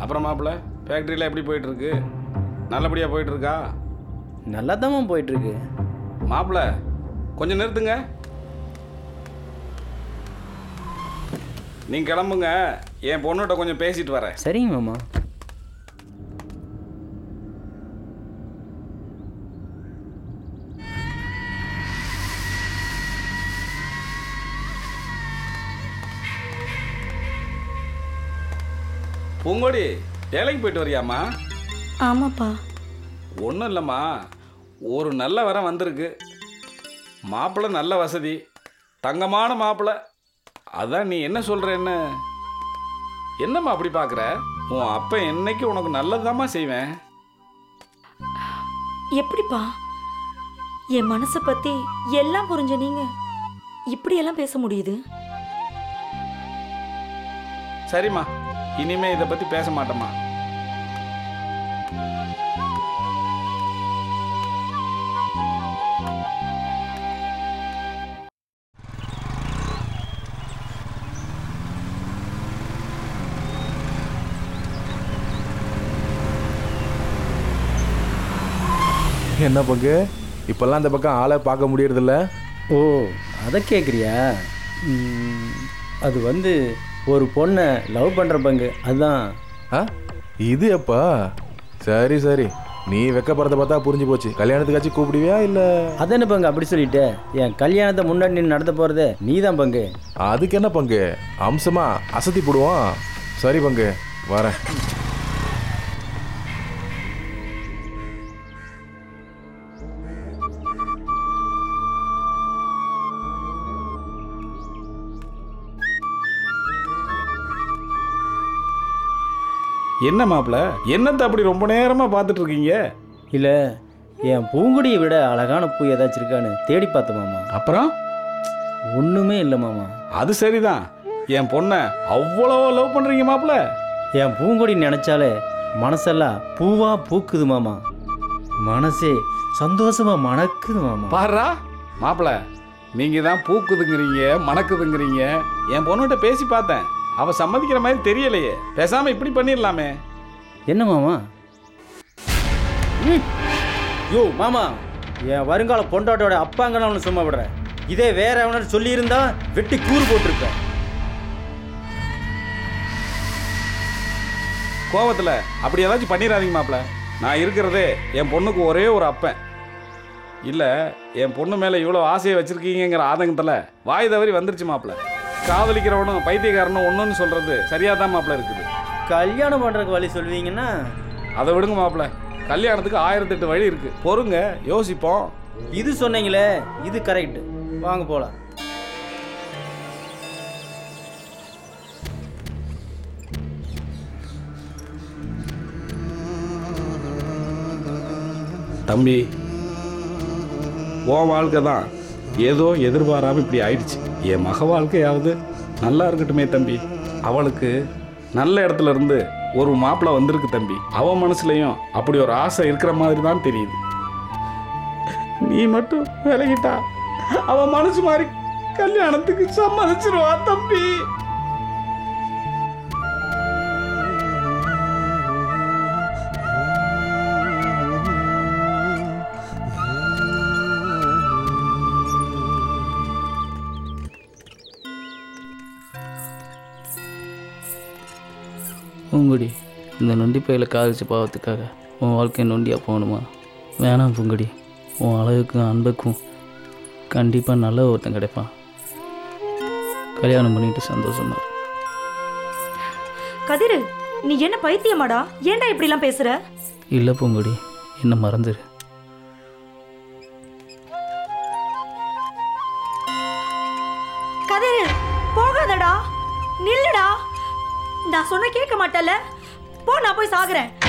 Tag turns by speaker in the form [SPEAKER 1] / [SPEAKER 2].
[SPEAKER 1] அப்புறம் மாப்பிள்ள ஃபேக்ட்ரியில் எப்படி போயிட்டு இருக்கு நல்லபடியாக போயிட்டு இருக்கா
[SPEAKER 2] நல்லா தான் போயிட்டுருக்கு
[SPEAKER 1] மாப்பிள்ள கொஞ்சம் நிறுத்துங்க நீங்கள் கிளம்புங்க என் பொண்ணுகிட்ட கொஞ்சம் பேசிட்டு வரேன்
[SPEAKER 2] சரிங்க மாமா
[SPEAKER 1] பூங்கோடி வேலைக்கு போயிட்டு வரியாம்மா
[SPEAKER 3] ஆமாப்பா
[SPEAKER 1] ஒன்றும் இல்லைம்மா ஒரு நல்ல வரம் வந்திருக்கு மாப்பிள்ளை நல்ல வசதி தங்கமான மாப்பிள்ளை அதான் நீ என்ன சொல்கிறேன்னு என்னம்மா அப்படி பார்க்குற உன் அப்பன் என்னைக்கு உனக்கு நல்லதாம்மா செய்வேன்
[SPEAKER 3] எப்படிப்பா என் மனசை பத்தி எல்லாம் புரிஞ்ச நீங்க இப்படியெல்லாம் பேச முடியுது
[SPEAKER 1] சரிம்மா இனிமே இதை பற்றி பேச மாட்டேம்மா
[SPEAKER 4] என்ன பங்கு இப்பெல்லாம் அந்த பக்கம் ஆளை பார்க்க முடியறதில்ல
[SPEAKER 2] ஓ அதை கேட்குறியா அது வந்து ஒரு பொண்ணை லவ் பண்ணுற பங்கு அதுதான்
[SPEAKER 4] ஆ இது எப்பா சரி சரி நீ வெக்கப்படுறத பார்த்தா புரிஞ்சு போச்சு கல்யாணத்துக்காச்சும் கூப்பிடுவியா இல்லை
[SPEAKER 2] அது என்ன பங்கு அப்படி சொல்லிட்டு என் கல்யாணத்தை முன்னாடி நீ நடத்த போகிறதே நீ தான் பங்கு
[SPEAKER 4] அதுக்கு என்ன பங்கு அம்சமா அசத்தி போடுவோம் சரி பங்கு வரேன்
[SPEAKER 1] என்ன மாப்பிள்ள என்னத்தை அப்படி ரொம்ப நேரமாக பார்த்துட்டு இருக்கீங்க
[SPEAKER 2] இல்லை என் பூங்குடியை விட அழகான பூ ஏதாச்சும் இருக்கான்னு தேடி பார்த்தேன் மாமா
[SPEAKER 1] அப்புறம்
[SPEAKER 2] ஒன்றுமே இல்லை மாமா
[SPEAKER 1] அது சரிதான் என் பொண்ணை அவ்வளோ லவ் பண்ணுறீங்க மாப்பிள்ள
[SPEAKER 2] என் பூங்கொடி நினைச்சாலே மனசெல்லாம் பூவா பூக்குது மாமா மனசே சந்தோஷமா மணக்குது மாமா
[SPEAKER 1] பாருடா மாப்பிள்ள நீங்கள் தான் பூக்குதுங்கிறீங்க மணக்குதுங்கிறீங்க என் பொண்ணுகிட்ட பேசி பார்த்தேன் அவள் சம்மதிக்கிற மாதிரி தெரியலையே பேசாமல் இப்படி பண்ணிடலாமே
[SPEAKER 2] என்ன மாமா ம். யோ மாமா என் வருங்கால பொண்டாட்டோட அப்பாங்க நான் உன்னை சும்மா விடுறேன் இதே வேற எவனாலும் சொல்லியிருந்தா வெட்டி கூறு போட்டிருப்பேன்
[SPEAKER 1] கோவத்தில் அப்படி ஏதாச்சும் பண்ணிடாதீங்க மாப்பிள்ள நான் இருக்கிறதே என் பொண்ணுக்கு ஒரே ஒரு அப்பன் இல்லை என் பொண்ணு மேலே இவ்வளோ ஆசையை வச்சுருக்கீங்கிற ஆதங்கத்தில் வாய் தவறி வந்துருச்சு மாப்பிள்ள காதலிக்கிறவனும் பைத்தியக்காரனும் ஒன்றுன்னு சொல்கிறது சரியாக தான் மாப்பிள்ள இருக்குது
[SPEAKER 2] கல்யாணம் பண்றதுக்கு வழி சொல்லுவீங்கன்னா
[SPEAKER 1] அதை விடுங்க மாப்பிள்ள கல்யாணத்துக்கு ஆயிரத்தெட்டு வழி இருக்குது பொறுங்க யோசிப்போம்
[SPEAKER 2] இது சொன்னீங்களே இது கரெக்ட் வாங்க போலாம்
[SPEAKER 1] தம்பி உன் வாழ்க்கை தான் ஏதோ எதிர்பாராம இப்படி ஆயிடுச்சு என் மக வாழ்க்கையாவது நல்லா இருக்கட்டுமே தம்பி அவளுக்கு நல்ல இடத்துல இருந்து ஒரு மாப்பிள்ளை வந்திருக்கு தம்பி அவன் மனசுலயும் அப்படி ஒரு ஆசை இருக்கிற மாதிரி தான் தெரியுது நீ மட்டும் விலகிட்டா அவன் மனசு மாதிரி கல்யாணத்துக்கு சம்மதிச்சிருவா தம்பி
[SPEAKER 5] பூங்குடி இந்த நொண்டி பையில காதலிச்ச பாவத்துக்காக உன் வாழ்க்கை நொண்டியாக போகணுமா வேணாம் பூங்குடி உன் அழகுக்கும் அன்புக்கும் கண்டிப்பாக நல்ல ஒருத்தன் கிடைப்பான் கல்யாணம் பண்ணிட்டு சந்தோஷமா இரு.
[SPEAKER 3] கதிரு நீ என்ன பைத்தியமாடா ஏன்டா இப்படிலாம் பேசுற
[SPEAKER 5] இல்லை பூங்குடி என்ன மறந்துடு
[SPEAKER 3] கதிரு போகாதடா நில்லுடா நான் சொன்ன கேட்க மாட்டல போ நான் போய் சாகுறேன்